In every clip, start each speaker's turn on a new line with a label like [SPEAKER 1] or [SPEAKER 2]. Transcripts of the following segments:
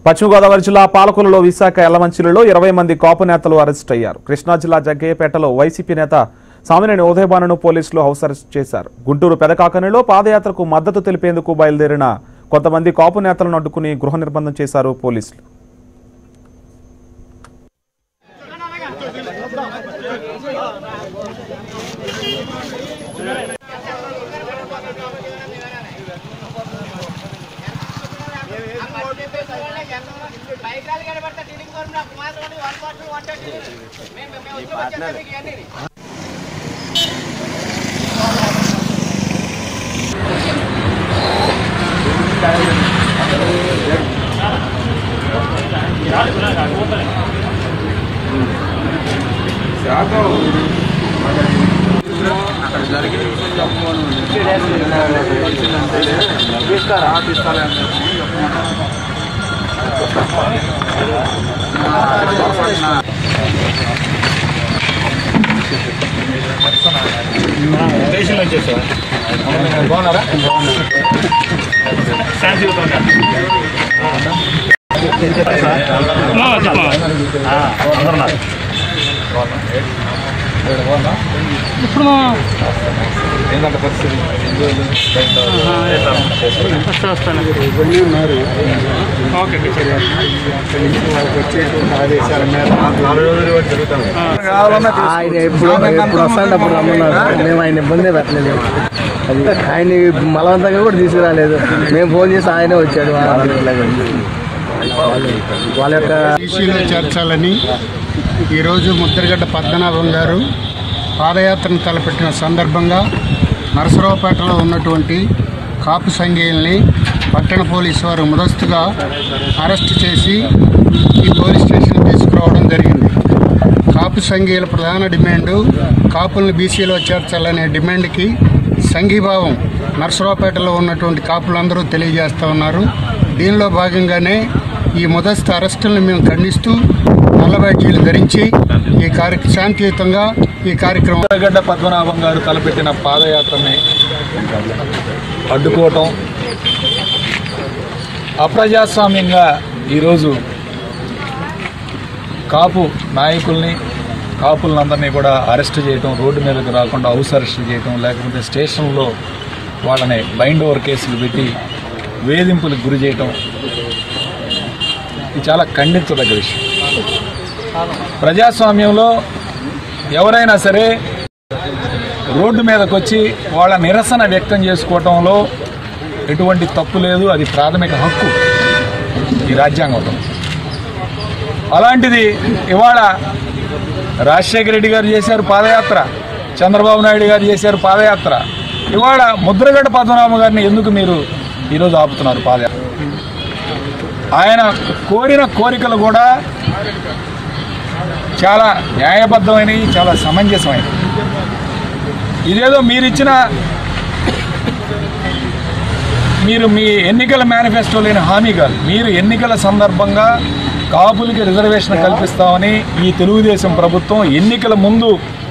[SPEAKER 1] పశ్చిమ గోదావరి జిల్లా పాలకొల్లులో విశాఖ ఎల్లమంచిలలో ఇరవై మంది కాపు నేతలు అరెస్ట్ అయ్యారు కృష్ణా జిల్లా జగ్గయ్యపేటలో వైసీపీ నేత సామినేని ఉదయభానును పోలీసులు హౌస్ అరెస్ట్ చేశారు గుంటూరు పెదకాకనిలో పాదయాత్రకు మద్దతు తెలిపేందుకు బయలుదేరిన కొంతమంది కాపు నేతలను అడ్డుకుని గృహ నిర్బంధం చేశారు పోలీసులు
[SPEAKER 2] బైక్ ర్యాలీ కనబడతా టీడీపీ గవర్నమెంట్ అప్పుడు మాత్రం వన్ పర్సెంట్ వన్ థర్టీ మేము మేము వచ్చి వచ్చేస్తాం మీకు ఇవన్నీ
[SPEAKER 3] ఆయన ఎప్పుడు ఎప్పుడు వస్తాడు అప్పుడు రమ్మన్నారు మేము ఆయన ఇబ్బంది పెట్టలేదు అది ఆయన బలవంతంగా కూడా తీసుకురాలేదు మేము ఫోన్ చేసి ఆయనే వచ్చాడు వాళ్ళ- వాళ్ళ యొక్క
[SPEAKER 4] బీసీలో చేర్చాలని ఈరోజు ముద్రగడ్డ పద్మనాభం గారు పాదయాత్రను తలపెట్టిన సందర్భంగా నరసరావుపేటలో ఉన్నటువంటి కాపు సంఘీయుల్ని పట్టణ పోలీసు వారు ముదస్తుగా అరెస్ట్ చేసి ఈ పోలీస్ స్టేషన్ తీసుకురావడం జరిగింది కాపు సంఘీయుల ప్రధాన డిమాండు కాపులను బీసీలో చేర్చాలనే డిమాండ్కి సంఘీభావం నరసరావుపేటలో ఉన్నటువంటి కాపులందరూ తెలియజేస్తూ ఉన్నారు దీనిలో భాగంగానే ఈ మొదస్తు అరెస్టులను మేము ఖండిస్తూ నల్ల బ్యాడ్జీలు ధరించి ఈ కార్య శాంతియుతంగా ఈ కార్యక్రమం
[SPEAKER 5] గడ్డ పద్మనాభం గారు తలపెట్టిన పాదయాత్రని అడ్డుకోవటం అప్రజాస్వామ్యంగా ఈరోజు కాపు నాయకుల్ని కాపులందరినీ కూడా అరెస్ట్ చేయటం రోడ్డు మీదకి రాకుండా హౌస్ అరెస్ట్ చేయటం లేకపోతే స్టేషన్లో వాళ్ళని బైండ్ ఓవర్ కేసులు పెట్టి వేధింపులకు గురి చేయటం ఇది చాలా ఖండించదగ్గ విషయం ప్రజాస్వామ్యంలో ఎవరైనా సరే రోడ్డు మీదకి వచ్చి వాళ్ళ నిరసన వ్యక్తం చేసుకోవటంలో ఎటువంటి తప్పు లేదు అది ప్రాథమిక హక్కు ఈ రాజ్యాంగంలో అలాంటిది ఇవాళ రాజశేఖర రెడ్డి గారు చేశారు పాదయాత్ర చంద్రబాబు నాయుడు గారు చేశారు పాదయాత్ర ఇవాళ ముద్రగడ్డ పద్మనాభ గారిని ఎందుకు మీరు ఈరోజు ఆపుతున్నారు పాదయాత్ర ఆయన కోరిన కోరికలు కూడా చాలా న్యాయబద్ధమైనవి చాలా సమంజసమైనవి ఇదేదో మీరిచ్చిన మీరు మీ ఎన్నికల మేనిఫెస్టో లేని హామీ కాదు మీరు ఎన్నికల సందర్భంగా కాపులకి రిజర్వేషన్ కల్పిస్తామని ఈ తెలుగుదేశం ప్రభుత్వం ఎన్నికల ముందు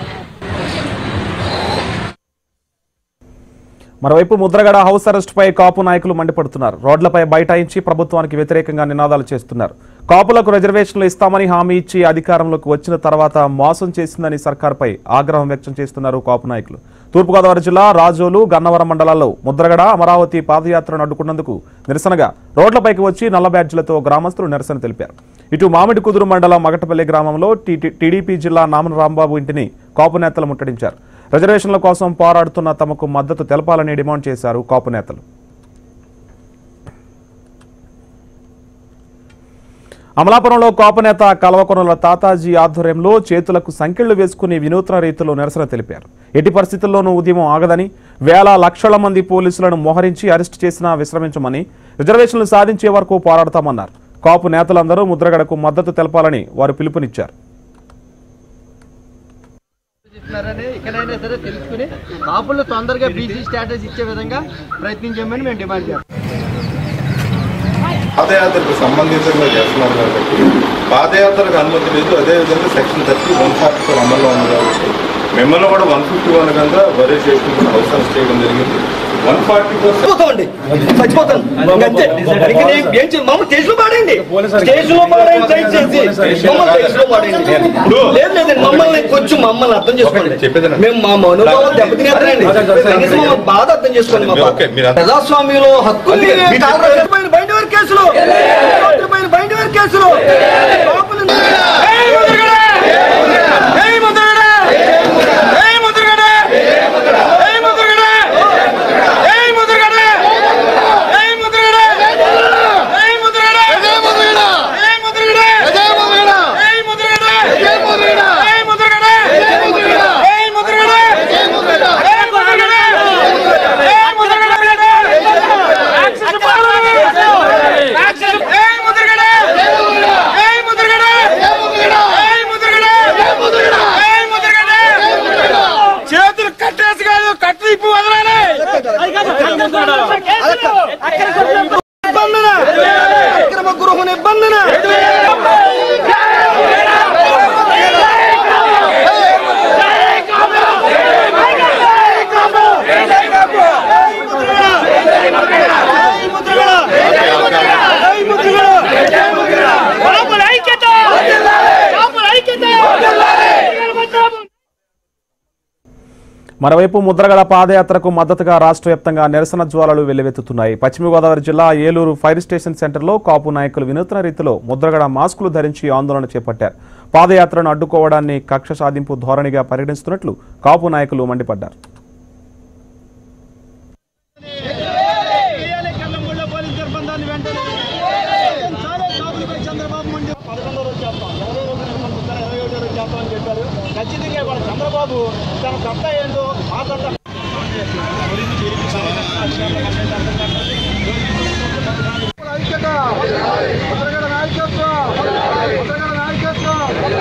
[SPEAKER 1] మరోవైపు ముద్రగడ హౌస్ అరెస్ట్ పై కాపు నాయకులు మండిపడుతున్నారు రోడ్లపై బైఠాయించి ప్రభుత్వానికి వ్యతిరేకంగా నినాదాలు చేస్తున్నారు కాపులకు రిజర్వేషన్లు ఇస్తామని హామీ ఇచ్చి అధికారంలోకి వచ్చిన తర్వాత మోసం చేసిందని సర్కార్పై ఆగ్రహం వ్యక్తం చేస్తున్నారు కాపు నాయకులు తూర్పుగోదావరి జిల్లా రాజోలు గన్నవరం మండలాల్లో ముద్రగడ అమరావతి పాదయాత్రను అడ్డుకున్నందుకు నిరసనగా రోడ్లపైకి వచ్చి నల్ల బ్యాడ్జీలతో గ్రామస్తులు నిరసన తెలిపారు ఇటు మామిడి కుదురు మండలం మగటపల్లి గ్రామంలో టీ- టీడీపీ జిల్లా నామన రాంబాబు ఇంటిని కాపు నేతలు ముట్టడించారు రిజర్వేషన్ల కోసం పోరాడుతున్న తమకు మద్దతు తెలపాలని డిమాండ్ చేశారు కాపు నేతలు అమలాపురంలో కాపు నేత కల్వకొనల తాతాజీ ఆధ్వర్యంలో చేతులకు సంకెళ్లు వేసుకుని వినూత్న రీతిలో నిరసన తెలిపారు ఎట్టి పరిస్థితుల్లోనూ ఉద్యమం ఆగదని వేల లక్షల మంది పోలీసులను మోహరించి అరెస్టు చేసినా విశ్రమించమని రిజర్వేషన్లు సాధించే వరకు పోరాడతామన్నారు కాపు నేతలందరూ ముద్రగడకు మద్దతు తెలపాలని వారు పిలుపునిచ్చారు
[SPEAKER 3] చెప్తున్నారని ఇక్కడైనా సరే తెలుసుకుని కాపులు తొందరగా బీసీ స్టేటస్ ఇచ్చే విధంగా ప్రయత్నించమని మేము డిమాండ్ చేస్తాం
[SPEAKER 6] పాదయాత్రకు సంబంధితంగా చేస్తున్నారు కాబట్టి పాదయాత్రకు అనుమతి లేదు అదేవిధంగా section thirty one forty four అమల్లో ఉంది కాబట్టి మిమ్మల్ని కూడా వన్ ఫిఫ్టీ వన్ కనుక వరే చేసుకుంటున్న అవసరం చేయడం జరిగింది వన్ ఫార్టీ పర్సెంట్
[SPEAKER 7] చచ్చిపోతామండి చచ్చిపోతాను ఇంకంతే ఇంక నేను ఏం చేయాలి మమ్మల్ని స్టేజ్ లో పాడండి స్టేజ్ లో పాడండి ట్రై చేసి మమ్మల్ని స్టేజ్ లో పాడండి లేదు లేదండి మమ్మల్ని కొంచెం మమ్మల్ని అర్థం చేసుకోండి
[SPEAKER 6] చెప్పేదేనా?
[SPEAKER 7] మేము మా మనోభావం దెబ్బతినేస్తానండి కనీసం మా బాధ అర్థం చేసుకోండి మా బాధ
[SPEAKER 6] ఓకే, మీరు అర్థం-
[SPEAKER 7] ప్రజాస్వామ్యంలో హక్కుల్ని
[SPEAKER 6] అందుకే మీరు
[SPEAKER 7] కాలరాజు పైన బయటవారి కేసులు కోర్టు పైన బయటవారి కేసులు లోపల- ఏయ్ ముద్రగడ! ఏయ్ ముద్రగడ! ఏయ్ ముద్రగడ! ఏయ్ ముద్రగడ! ఏయ్ ముద్రగడ! ఏయ్ ముద్రగడ! ఏయ్ ముద్రగడ! ఏయ్ ముద్రగడ! ఏయ్ ముద్రగడ! ఏయ్ ముద్రగడ! ఏయ్ ముద్రగడ! ఏయ్ ముద్రగడ! ఏయ్ ముద్రగడ! ఏయ్ ముద్రగడ! ఏయ్ ముద్రగడ! ఏయ్ ముద్రగడ! ఏయ్ ముద్రగడ! ఏయ్ ముద్రగడ! యాక్సెస్ పాలన! యాక్సెస్ ఏయ్ ముద్రగడ! ఏయ్ ముద్రగడ! ఏయ్ ముద్రగడ! ఏయ్ ముద్రగడ! ఏయ్ ముద్రగడ! ఏయ్ ముద్రగడ! చేతులు కట్టేసి కాదు కట్టు ఇప్పు వదలాలి నిబంధన అక్రమ గృహ నిబంధన
[SPEAKER 1] మరోవైపు ముద్రగడ పాదయాత్రకు మద్దతుగా రాష్ట్ర వ్యాప్తంగా నిరసన జ్వాలలు వెల్లువెత్తుతున్నాయి పశ్చిమ గోదావరి జిల్లా ఏలూరు ఫైర్ స్టేషన్ సెంటర్లో కాపు నాయకులు వినూత్న రీతిలో ముద్రగడ మాస్కులు ధరించి ఆందోళన చేపట్టారు పాదయాత్రను అడ్డుకోవడాన్ని కక్ష సాధింపు ధోరణిగా పరిగణిస్తున్నట్లు కాపు నాయకులు మండిపడ్డారు
[SPEAKER 7] ఖచ్చితంగా ఇవాళ చంద్రబాబు తన సత్తా ఏంటో ఆ సత్తా ఐక్యత ఉత్తరగడ నాయకత్వం ఉత్తరగడ నాయకత్వం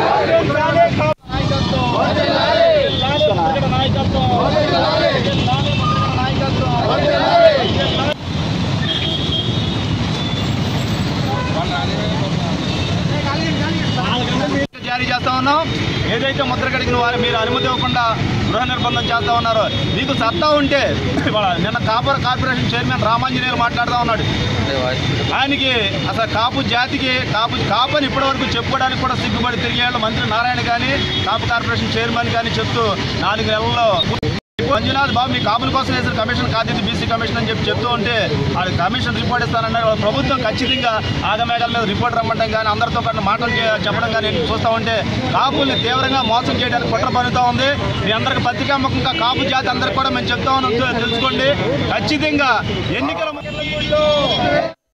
[SPEAKER 7] జారీ చేస్తా ఉన్నాం ఏదైతే ముద్రగడిగిన వారు మీరు అనుమతి ఇవ్వకుండా గృహ నిర్బంధం చేస్తా ఉన్నారో మీకు సత్తా ఉంటే ఇవాళ నిన్న కాపర్ కార్పొరేషన్ చైర్మన్ రామాంజనేయులు మాట్లాడుతూ ఉన్నాడు ఆయనకి అసలు కాపు జాతికి కాపు కాపని ఇప్పటివరకు చెప్పుకోవడానికి కూడా సిగ్గుపడి తిరిగేళ్ళు మంత్రి నారాయణ కానీ కాపు కార్పొరేషన్ చైర్మన్ కానీ చెప్తూ నాలుగు నెలల్లో మంజునాథ్ బాబు మీ కాపుల కోసం వేసిన కమిషన్ కాదు ఇది బీసీ కమిషన్ అని చెప్పి చెప్తూ ఉంటే ఆ కమిషన్ రిపోర్ట్ ఇస్తానన్నారు వాళ్ళ ప్రభుత్వం ఖచ్చితంగా ఆగమేఘాల మీద రిపోర్ట్ రమ్మంటాం కానీ అందరితో పాటు మాటలు చే- చెప్పడం కానీ చూస్తూ ఉంటే కాపుల్ని తీవ్రంగా మోసం చేయడానికి కుట్ర పనుతూ ఉంది మీ అందరికి పత్రికాముఖంగా కాపు జాతి అందరికి కూడా మేము చెప్తా ఉన్నాం తె- తెలుసుకోండి ఖచ్చితంగా ఎన్నికల